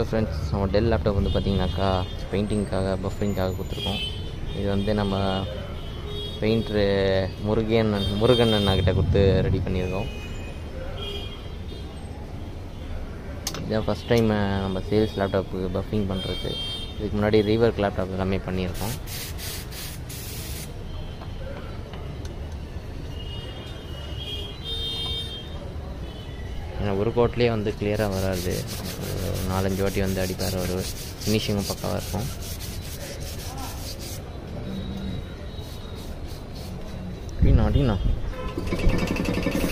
friends நம்ம del laptop வந்து பார்த்தீங்கன்னாக்கா பெயிண்டிங்க்காக பஃபரிங்காக கொடுத்துருக்கோம் இது வந்து நம்ம பெயிண்ட்ரு முருகன் முருகன் அண்ணாக்கிட்ட கொடுத்து ரெடி பண்ணியிருக்கோம் இதான் ஃபஸ்ட் டைம் நம்ம சேல்ஸ் லேப்டாப்புக்கு பஃபிங் பண்ணுறது இதுக்கு முன்னாடி ரீவர்க் லேப்டாப் எல்லாமே பண்ணியிருக்கோம் ஏன்னா ஒரு கோட்லேயே வந்து கிளியராக வராது ஒரு நாலஞ்சு வாட்டி வந்து அடிப்பார் ஒரு ஃபினிஷிங்கும் பக்காவாக இருக்கும் அடிண்ணா அடிண்ணா